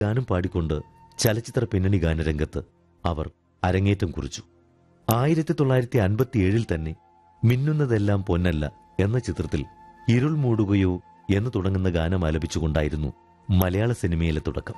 ഗാനം പാടിക്കൊണ്ട് ചലച്ചിത്ര പിന്നണി ഗാനരംഗത്ത് അവർ അരങ്ങേറ്റം കുറിച്ചു ആയിരത്തി തൊള്ളായിരത്തി അൻപത്തിയേഴിൽ തന്നെ മിന്നുന്നതെല്ലാം പൊന്നല്ല എന്ന ചിത്രത്തിൽ ഇരുൾ മൂടുകയോ എന്ന് തുടങ്ങുന്ന ഗാനം ആലപിച്ചുകൊണ്ടായിരുന്നു മലയാള സിനിമയിലെ തുടക്കം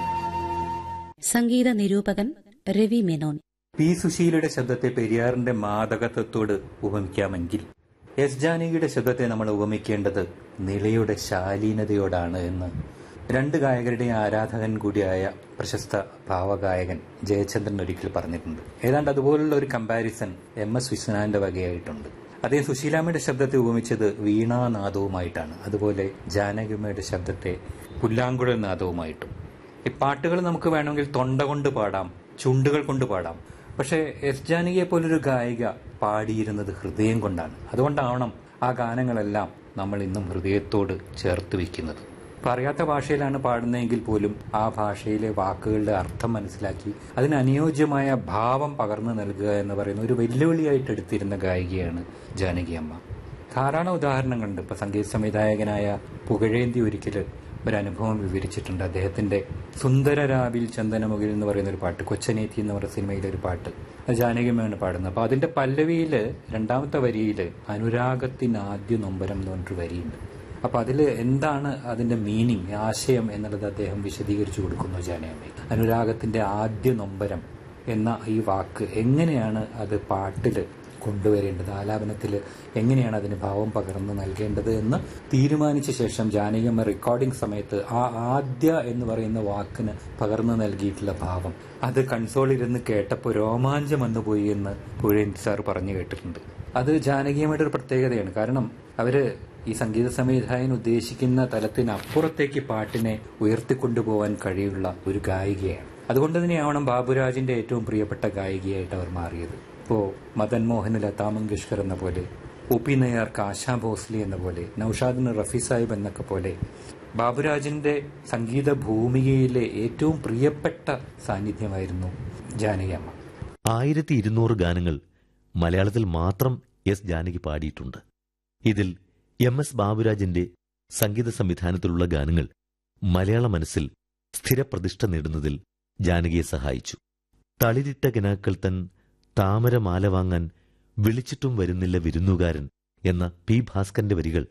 സംഗീത നിരൂപകൻ രവി മേനോൻ പി സുശീലയുടെ ശബ്ദത്തെ പെരിയാറിന്റെ മാദകത്വത്തോട് ഉപമിക്കാമെങ്കിൽ എസ് ജാനകിയുടെ ശബ്ദത്തെ നമ്മൾ ഉപമിക്കേണ്ടത് നിലയുടെ ശാലീനതയോടാണ് എന്ന് രണ്ട് ഗായകരുടെ ആരാധകൻ കൂടിയായ പ്രശസ്ത ഭാവഗായകൻ ജയചന്ദ്രൻ ഒരിക്കൽ പറഞ്ഞിട്ടുണ്ട് ഏതാണ്ട് അതുപോലുള്ള ഒരു കമ്പാരിസൺ എം എസ് വിശ്വനാഥന്റെ വകയായിട്ടുണ്ട് അദ്ദേഹം സുശീലാമ്മയുടെ ശബ്ദത്തെ ഉപമിച്ചത് വീണാനാദവുമായിട്ടാണ് അതുപോലെ ജാനകിമ്മയുടെ ശബ്ദത്തെ പുല്ലാങ്കുഴൽ നാദവുമായിട്ടും ഈ പാട്ടുകൾ നമുക്ക് വേണമെങ്കിൽ തൊണ്ട കൊണ്ട് പാടാം ചുണ്ടുകൾ കൊണ്ട് പാടാം പക്ഷേ എസ് ജാനകിയെ പോലൊരു ഗായിക പാടിയിരുന്നത് ഹൃദയം കൊണ്ടാണ് അതുകൊണ്ടാവണം ആ ഗാനങ്ങളെല്ലാം നമ്മൾ ഇന്നും ഹൃദയത്തോട് ചേർത്ത് വെക്കുന്നത് ഇപ്പം അറിയാത്ത ഭാഷയിലാണ് പാടുന്നതെങ്കിൽ പോലും ആ ഭാഷയിലെ വാക്കുകളുടെ അർത്ഥം മനസ്സിലാക്കി അതിന് അനുയോജ്യമായ ഭാവം പകർന്നു നൽകുക എന്ന് പറയുന്ന ഒരു വെല്ലുവിളിയായിട്ട് എടുത്തിരുന്ന ഗായികയാണ് ജാനകി അമ്മ ധാരാളം ഉദാഹരണങ്ങളുണ്ട് ഇപ്പൊ സംഗീത സംവിധായകനായ പുകഴേന്തി ഒരിക്കല് ഒരു അനുഭവം വിവരിച്ചിട്ടുണ്ട് അദ്ദേഹത്തിന്റെ സുന്ദര രാവിൽ ചന്ദനമുകിൽ എന്ന് പറയുന്ന ഒരു പാട്ട് കൊച്ചനേത്തി എന്ന് പറയുന്ന സിനിമയിലെ ഒരു പാട്ട് അത് ജാനകിയമ്മയാണ് പാടുന്നത് അപ്പൊ അതിന്റെ പല്ലവിയില് രണ്ടാമത്തെ വരിയില് അനുരാഗത്തിന് ആദ്യ നൊമ്പരം എന്ന് പറഞ്ഞൊരു വരിയുണ്ട് അപ്പൊ അതിൽ എന്താണ് അതിന്റെ മീനിങ് ആശയം എന്നുള്ളത് അദ്ദേഹം വിശദീകരിച്ചു കൊടുക്കുന്നു ജാനകിയമ്മ അനുരാഗത്തിന്റെ ആദ്യ നൊമ്പരം എന്ന ഈ വാക്ക് എങ്ങനെയാണ് അത് പാട്ടില് കൊണ്ടുവരേണ്ടത് ആലാപനത്തിൽ എങ്ങനെയാണ് അതിന് ഭാവം പകർന്നു നൽകേണ്ടത് എന്ന് തീരുമാനിച്ച ശേഷം ജാനകിയമ്മ റെക്കോർഡിംഗ് സമയത്ത് ആ ആദ്യ എന്ന് പറയുന്ന വാക്കിന് പകർന്നു നൽകിയിട്ടുള്ള ഭാവം അത് കൺസോളിരുന്ന് കേട്ടപ്പോൾ രോമാഞ്ചം വന്നുപോയി എന്ന് പുഴേന്തി സാർ പറഞ്ഞു കേട്ടിട്ടുണ്ട് അത് ജാനകിയമ്മയുടെ ഒരു പ്രത്യേകതയാണ് കാരണം അവര് ഈ സംഗീത സംവിധായകൻ ഉദ്ദേശിക്കുന്ന തലത്തിനപ്പുറത്തേക്ക് പാട്ടിനെ ഉയർത്തിക്കൊണ്ടുപോകാൻ കഴിയുള്ള ഒരു ഗായികയാണ് അതുകൊണ്ട് തന്നെയാവണം ബാബുരാജിന്റെ ഏറ്റവും പ്രിയപ്പെട്ട ഗായികയായിട്ട് അവർ മാറിയത് ഇപ്പോ മദൻ മോഹന് ലതാ മങ്കേഷ്കർ എന്ന പോലെ ഒപി നയ്യാർക്ക് ആശാ ഭോസ്ലി എന്ന പോലെ നൌഷാദിന് റഫി സാഹിബ് എന്നൊക്കെ പോലെ ബാബുരാജിന്റെ സംഗീത ഭൂമികയിലെ ഏറ്റവും പ്രിയപ്പെട്ട സാന്നിധ്യമായിരുന്നു ജാനകിയമ്മ ആയിരത്തി ഇരുന്നൂറ് ഗാനങ്ങൾ മലയാളത്തിൽ മാത്രം എസ് ജാനകി പാടിയിട്ടുണ്ട് ഇതിൽ എം എസ് ബാബുരാജിന്റെ സംഗീത സംവിധാനത്തിലുള്ള ഗാനങ്ങൾ മലയാള മനസ്സിൽ സ്ഥിരപ്രതിഷ്ഠ നേടുന്നതിൽ ജാനകിയെ സഹായിച്ചു തളിരിട്ട കിനാക്കൾ തൻ താമരമാല വാങ്ങാൻ വിളിച്ചിട്ടും വരുന്നില്ല വിരുന്നുകാരൻ എന്ന പി ഭാസ്കരന്റെ വരികൾ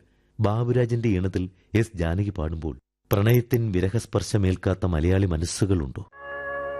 ബാബുരാജിന്റെ ഈണത്തിൽ എസ് ജാനകി പാടുമ്പോൾ പ്രണയത്തിൻ വിരഹസ്പർശമേൽക്കാത്ത മലയാളി മനസ്സുകളുണ്ടോ